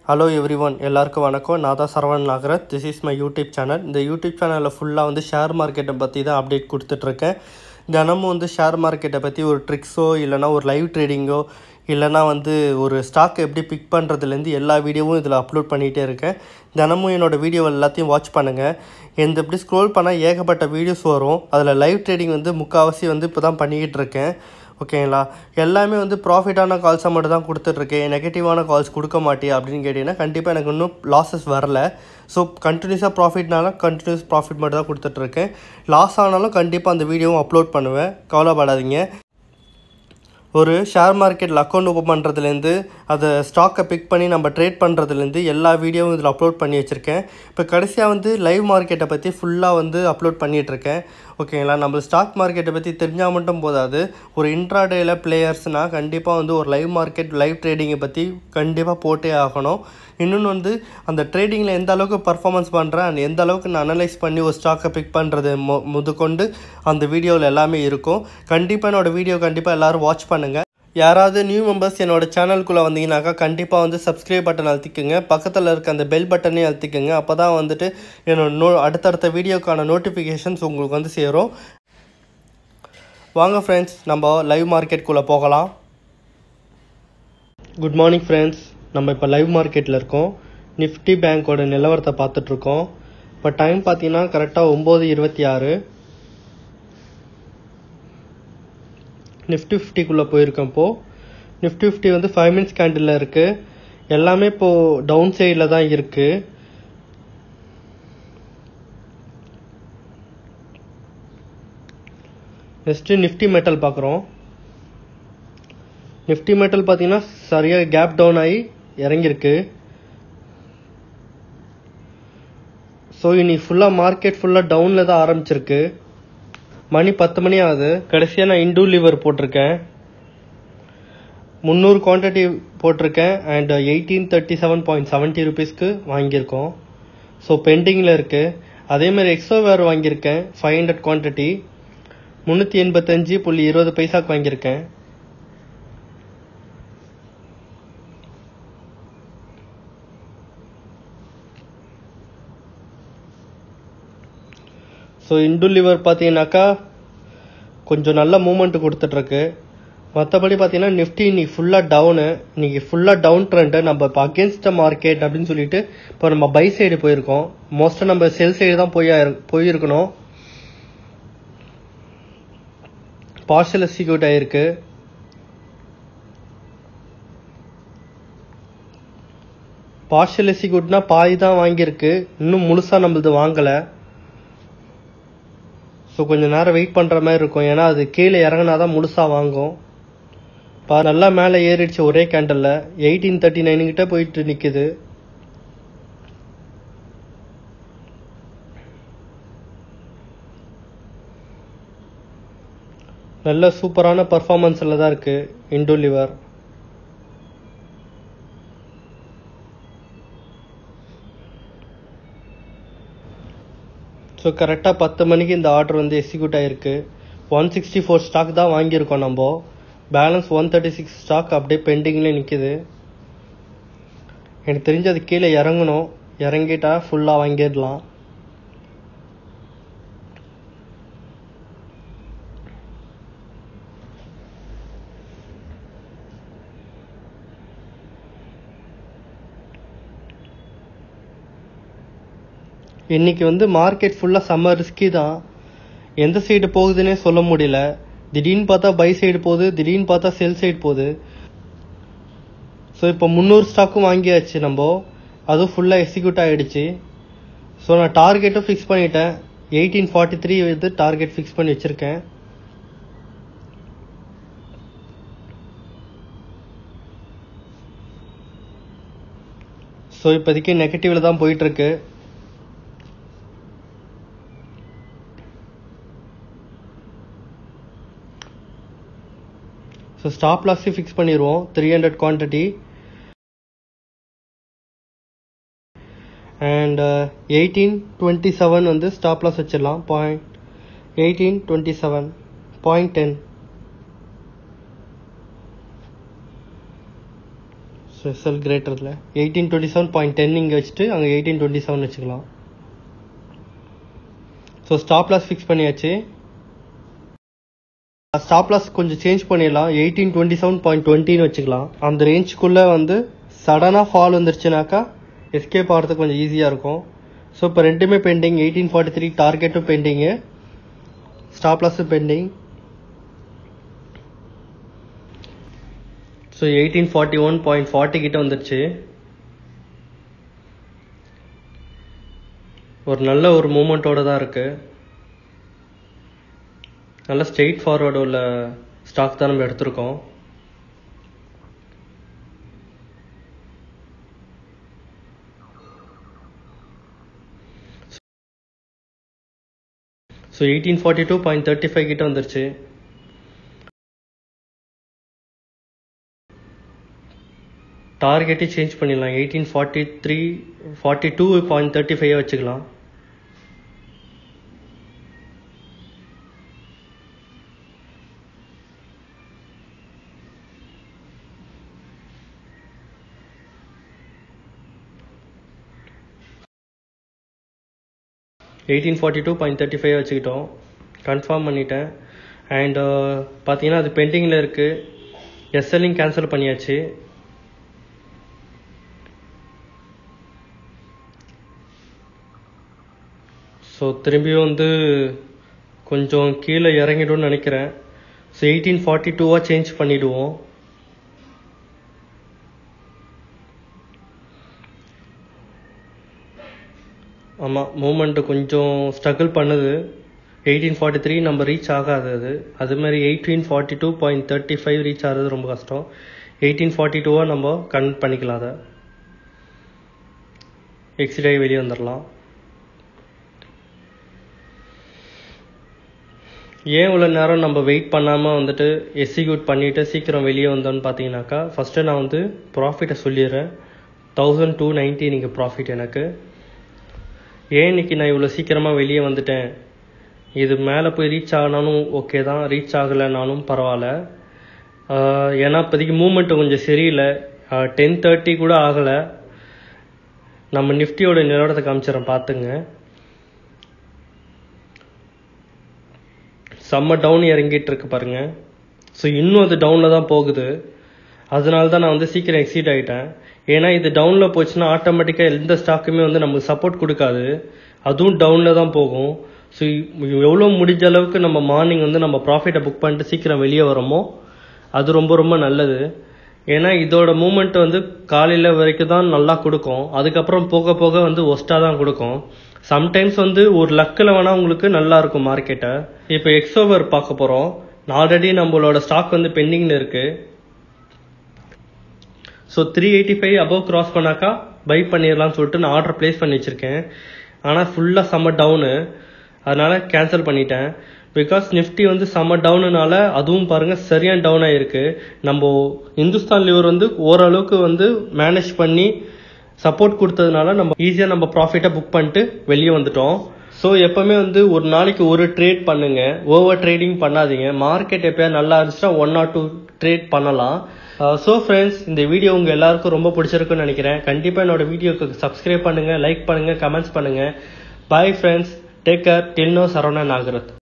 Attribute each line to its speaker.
Speaker 1: hello every one எல்லாருக்கும் வணக்கம் நான் தான் Saravanan Nagarath this is my YouTube channel இந்த யூடியூப் சேனலில் ஃபுல்லாக வந்து ஷேர் மார்க்கெட்டை பற்றி தான் அப்டேட் கொடுத்துட்ருக்கேன் தினமும் வந்து ஷேர் மார்க்கெட்டை பற்றி ஒரு ட்ரிக்ஸோ இல்லைனா ஒரு லைவ் ட்ரேடிங்கோ இல்லைனா வந்து ஒரு ஸ்டாக் எப்படி பிக் பண்ணுறதுலேருந்து எல்லா வீடியோவும் இதில் அப்லோட் பண்ணிகிட்டே இருக்கேன் தினமும் என்னோடய வீடியோ எல்லாத்தையும் வாட்ச் பண்ணுங்கள் இந்த இப்படி ஸ்க்ரோல் பண்ணால் ஏகப்பட்ட வீடியோஸ் வரும் அதில் லைவ் ட்ரேடிங் வந்து முக்கால்வாசி வந்து இப்போ தான் பண்ணிக்கிட்டு இருக்கேன் ஓகேங்களா எல்லாமே வந்து ப்ராஃபிட்டான கால்ஸை மட்டும் தான் கொடுத்துட்ருக்கேன் நெகட்டிவான கால்ஸ் கொடுக்க மாட்டே அப்படின்னு கேட்டிங்கன்னா கண்டிப்பாக எனக்கு இன்னும் லாஸஸ் வரல ஸோ கண்டினியூஸாக ப்ராஃபிட்னால கண்டினியூஸ் ப்ராஃபிட் மட்டும் தான் கொடுத்துட்ருக்கேன் லாஸ் ஆனாலும் கண்டிப்பாக அந்த வீடியோவும் அப்லோட் பண்ணுவேன் கவலைப்படாதீங்க ஒரு ஷேர் மார்க்கெட்டில் அக்கௌண்ட் ஓப்பன் பண்ணுறதுலேருந்து அதை ஸ்டாக்கை பிக் பண்ணி நம்ம ட்ரேட் பண்ணுறதுலேருந்து எல்லா வீடியோவும் இதில் அப்லோட் பண்ணி வச்சுருக்கேன் இப்போ கடைசியாக வந்து லைவ் மார்க்கெட்டை பற்றி ஃபுல்லாக வந்து அப்லோட் பண்ணிகிட்ருக்கேன் ஓகேங்களா நம்ம ஸ்டாக் மார்க்கெட்டை பற்றி தெரிஞ்சால் மட்டும் போதாது ஒரு இன்ட்ராடேயில் பிளேயர்ஸ்னால் கண்டிப்பாக வந்து ஒரு லைவ் மார்க்கெட் லைவ் ட்ரேடிங்கை பற்றி கண்டிப்பாக போட்டே ஆகணும் இன்னொன்று வந்து அந்த ட்ரேடிங்கில் எந்த அளவுக்கு பர்ஃபார்மன்ஸ் பண்ணுறேன் அண்ட் எந்த அளவுக்கு நான் அனலைஸ் பண்ணி ஒரு ஸ்டாக்கை பிக் பண்ணுறது மு முதற்கொண்டு அந்த வீடியோவில் எல்லாமே இருக்கும் கண்டிப்பாக என்னோடய வீடியோ கண்டிப்பாக எல்லோரும் வாட்ச் பண்ணுங்கள் யாராவது நியூ மெம்பர்ஸ் என்னோடய சேனலுக்குள்ளே வந்தீங்கன்னாக்கா கண்டிப்பாக வந்து சப்ஸ்கிரைப் பட்டன் அழுத்திக்கோங்க பக்கத்தில் இருக்க அந்த பெல் பட்டனையும் அழுத்திக்கோங்க அப்போ தான் வந்துட்டு என்னோட நோ அடுத்தடுத்த வீடியோக்கான நோட்டிஃபிகேஷன்ஸ் உங்களுக்கு வந்து சேரும் வாங்க ஃப்ரெண்ட்ஸ் நம்ம லைவ் மார்க்கெட்குள்ளே போகலாம் குட் மார்னிங் ஃப்ரெண்ட்ஸ் நம்ம இப்போ லைவ் மார்க்கெட்டில் இருக்கோம் நிஃப்டி பேங்க்கோட நிலவரத்தை பார்த்துட்ருக்கோம் இப்போ டைம் பார்த்தீங்கன்னா கரெக்டாக ஒம்பது இருபத்தி ஆறு நிஃப்டி ஃபிஃப்டிக்குள்ளே போயிருக்கோம் இப்போது நிஃப்டி ஃபிஃப்டி வந்து ஃபைவ் மினிட்ஸ் கேண்டில் இருக்குது எல்லாமே இப்போது டவுன் சைடில் தான் இருக்குது நெக்ஸ்ட்டு நிஃப்டி மெட்டல் பார்க்குறோம் நிஃப்டி மெட்டல் பார்த்தீங்கன்னா சரியாக கேப் டவுன் ஆகி இறங்கியிருக்கு ஸோ இன்னைக்கு ஃபுல்லாக மார்க்கெட் ஃபுல்லாக டவுனில் தான் ஆரம்பிச்சிருக்கு மணி பத்து மணி ஆகுது கடைசியாக நான் இண்டூ லிவர் போட்டிருக்கேன் முந்நூறு குவான்டிட்டி போட்டிருக்கேன் and eighteen thirty seven point seventy ருபீஸ்க்கு வாங்கியிருக்கோம் ஸோ பெண்டிங்கில் இருக்குது அதேமாதிரி எக்ஸோ வேர் வாங்கியிருக்கேன் ஃபைவ் ஹண்ட்ரட் குவான்டிட்டி முந்நூற்றி எண்பத்தஞ்சு புள்ளி இருபது பைசாக்கு வாங்கியிருக்கேன் ஸோ இண்டு லிவர் பார்த்தீங்கன்னாக்கா கொஞ்சம் நல்ல மூமெண்ட் கொடுத்துட்ருக்கு மற்றபடி பார்த்தீங்கன்னா நிஃப்டி இன்னைக்கு ஃபுல்லாக டவுனு இன்னைக்கு ஃபுல்லாக டவுன் ட்ரெண்டு நம்ம இப்போ அகேன்ஸ்ட் மார்க்கெட் அப்படின்னு சொல்லிட்டு இப்போ நம்ம பை சைடு போயிருக்கோம் மோஸ்ட்டாக நம்ம செல் சைடு தான் போய் போயிருக்கணும் பார்சல் எக்ஸிக்யூட் ஆயிருக்கு பார்ஷியல் எக்ஸிக்யூட்னா பாதி தான் வாங்கியிருக்கு இன்னும் முழுசாக நம்மளது வாங்கலை ஸோ கொஞ்சம் நேரம் வெயிட் பண்ணுற மாதிரி இருக்கும் ஏன்னா அது கீழே இறங்கினா தான் முழுசாக வாங்கும் பா நல்லா மேலே ஏறிடுச்சு ஒரே கேண்டலில் எயிட்டீன் தேர்ட்டி நைனுக்கிட்ட போயிட்டு நிற்குது நல்ல சூப்பரான பர்ஃபார்மன்ஸில் தான் இருக்குது இண்டோ லிவர் ஸோ கரெக்டாக பத்து மணிக்கு இந்த ஆர்டர் வந்து எக்ஸிக்யூட் ஆகிருக்கு ஒன் சிக்ஸ்டி ஃபோர் ஸ்டாக் தான் வாங்கியிருக்கோம் நம்ம balance one thirty six stock அப்படியே பெண்டிங்லேயே நிற்கிது எனக்கு தெரிஞ்சு அது கீழே இறங்கணும் இறங்கிட்டா ஃபுல்லாக வாங்கிடலாம் இன்னைக்கு வந்து மார்க்கெட் ஃபுல்லாக செம்ம ரிஸ்கி தான் எந்த சைடு போகுதுன்னே சொல்ல முடியல திடீர்னு பார்த்தா பை சைடு போகுது திடீர்னு பார்த்தா செல் சைடு போகுது ஸோ இப்போ முந்நூறு ஸ்டாக்கும் வாங்கியாச்சு நம்ம அதுவும் ஃபுல்லாக எக்ஸிக்யூட் ஆகிடுச்சு ஸோ நான் டார்கெட்டும் ஃபிக்ஸ் பண்ணிட்டேன் எயிட்டீன் ஃபார்ட்டி த்ரீ வந்து டார்கெட் ஃபிக்ஸ் பண்ணி வச்சுருக்கேன் ஸோ இப்போதைக்கு நெகட்டிவில் தான் போயிட்டுருக்கு ஸோ ஸ்டாப் லாஸையும் ஃபிக்ஸ் பண்ணிடுவோம் three hundred quantity and eighteen twenty seven வந்து ஸ்டாப் லாஸ் வச்சிடலாம் point eighteen twenty seven point ten so so SL கிரேட்டரில் eighteen twenty seven point ten இங்கே வச்சுட்டு அங்கே எயிட்டீன் டுவெண்ட்டி செவன் வச்சுக்கலாம் ஸோ ஸ்டாப் லாஸ் ஃபிக்ஸ் பண்ணியாச்சு stop loss கொஞ்சம் change பண்ணிடலாம் எயிட்டீன் டுவெண்ட்டி செவன் பாயிண்ட் டுவெண்ட்டின்னு வச்சுக்கலாம் அந்த ரேஞ்சுக்குள்ளே வந்து சடனாக ஃபால் வந்துருச்சுனாக்கா எஸ்கேப் ஆகிறதுக்கு கொஞ்சம் ஈஸியாக இருக்கும் ஸோ இப்போ ரெண்டுமே பெண்டிங் எயிட்டீன் ஃபார்ட்டி த்ரீ டார்கெட்டும் பெண்டிங்கு ஸ்டாப் லாஸும் pending so eighteen forty one point forty கிட்ட வந்துருச்சு ஒரு நல்ல ஒரு மூமெண்ட்டோட தான் இருக்கு நல்ல ஸ்ட்ரெயிட் ஃபார்வர்டு உள்ள ஸ்டாக் தான் நம்ம எடுத்திருக்கோம் so eighteen forty two point thirty five கிட்ட வந்துருச்சு டார்கெட்டே சேஞ்ச் பண்ணிடலாம் eighteen forty three forty two point thirty five வச்சுக்கலாம் eighteen forty two point thirty five வச்சுக்கிட்டோம் கன்ஃபார்ம் பண்ணிட்டேன் அண்ட் பார்த்தீங்கன்னா அது பெண்டிங்கில் இருக்குது எஸ்எல்லிங் கேன்சல் பண்ணியாச்சு ஸோ திரும்பியும் வந்து கொஞ்சம் கீழே இறங்கிடும்னு நினைக்கிறேன் ஸோ எயிட்டீன் ஃபார்ட்டி டூவாக சேஞ்ச் பண்ணிவிடுவோம் ஆமாம் மூமெண்ட்டு கொஞ்சம் ஸ்ட்ரகிள் பண்ணுது எயிட்டீன் ஃபார்ட்டி த்ரீ நம்ம ரீச் ஆகாது அது அது மாதிரி eighteen forty two point thirty five reach ஆகிறது ரொம்ப கஷ்டம் எயிட்டீன் ஃபார்ட்டி டூவாக நம்ம கன்வெர்ட் பண்ணிக்கலாம் அதை எக்ஸிட் ஆகி வெளியே வந்துடலாம் ஏன் இவ்வளோ நேரம் நம்ம வெயிட் பண்ணாமல் வந்துட்டு எக்ஸிக்யூட் பண்ணிவிட்டு சீக்கிரம் வெளியே வந்தோன்னு பார்த்தீங்கன்னாக்கா ஃபஸ்ட்டு நான் வந்து ப்ராஃபிட்டை சொல்லிடுறேன் தௌசண்ட் டூ நைன்ட்டி நீங்கள் ப்ராஃபிட் எனக்கு ஏன் இன்னைக்கு நான் இவ்வளோ சீக்கிரமாக வெளியே வந்துட்டேன் இது மேலே போய் ரீச் ஆகினாலும் ஓகே தான் ரீச் ஆகலைனாலும் பரவாயில்ல ஆஹ் ஏன்னா இப்போதைக்கு மூமெண்ட்டு கொஞ்சம் சரியில்லை டென் தேர்ட்டி கூட ஆகலை நம்ம நிஃப்டியோட நிலவரத்தை காமிச்சிடறேன் பார்த்துங்க செம்ம டவுன் இறங்கிட்டு இருக்கு பாருங்க ஸோ இன்னும் அது டவுனில் தான் போகுது அதனால தான் நான் வந்து சீக்கிரம் எக்ஸீட் ஆகிட்டேன் ஏன்னா இது டவுனில் போச்சுன்னா ஆட்டோமேட்டிக்காக எந்த ஸ்டாக்குமே வந்து நமக்கு சப்போர்ட் கொடுக்காது அதுவும் டவுனில் தான் போகும் ஸோ எவ்வளோ முடிஞ்ச அளவுக்கு நம்ம மார்னிங் வந்து நம்ம ப்ராஃபிட்டை புக் பண்ணிட்டு சீக்கிரம் வெளியே வரோமோ அது ரொம்ப ரொம்ப நல்லது ஏன்னா இதோட மூமெண்ட் வந்து காலையில் வரைக்கும் தான் நல்லா கொடுக்கும் அதுக்கப்புறம் போக போக வந்து ஒஸ்ட்டாக தான் கொடுக்கும் சம்டைம்ஸ் வந்து ஒரு லக்கில் வேணால் உங்களுக்கு நல்லா இருக்கும் மார்க்கெட்டை இப்போ எக்ஸோவர் பார்க்க போகிறோம் ஆல்ரெடி நம்மளோட ஸ்டாக் வந்து பெண்டிங்கில் இருக்குது so three eighty five above cross பண்ணாக்கா பை பண்ணிடலாம்னு சொல்லிட்டு நான் ஆர்டர் ப்ளேஸ் பண்ணி வச்சுருக்கேன் ஆனால் ஃபுல்லாக செம்ம டவுனு அதனால கேன்சல் பண்ணிட்டேன் பிகாஸ் நிஃப்டி வந்து செம்ம டவுனுனால அதுவும் பாருங்க சரியான டவுன் ஆயிருக்கு நம்ம இந்துஸ்தான் லிவர் வந்து ஓரளவுக்கு வந்து மேனேஜ் பண்ணி சப்போர்ட் கொடுத்ததுனால நம்ம ஈஸியாக நம்ம ப்ராஃபிட்டை புக் பண்ணிட்டு வெளியே வந்துட்டோம் ஸோ எப்பவுமே வந்து ஒரு நாளைக்கு ஒரு ட்ரேட் பண்ணுங்க ஓவர் ட்ரேடிங் பண்ணாதீங்க மார்க்கெட் எப்பயா நல்லா இருந்துச்சுன்னா ஒன் ஆர் டூ ட்ரேட் பண்ணலாம் ஸோ ஃப்ரெண்ட்ஸ் இந்த வீடியோ உங்க எல்லாருக்கும் ரொம்ப பிடிச்சிருக்குன்னு நினைக்கிறேன் கண்டிப்பாக என்னோட வீடியோக்கு சப்ஸ்கிரைப் பண்ணுங்க லைக் பண்ணுங்க கமெண்ட்ஸ் பண்ணுங்க bye friends take care till now Saravanan நாகரத்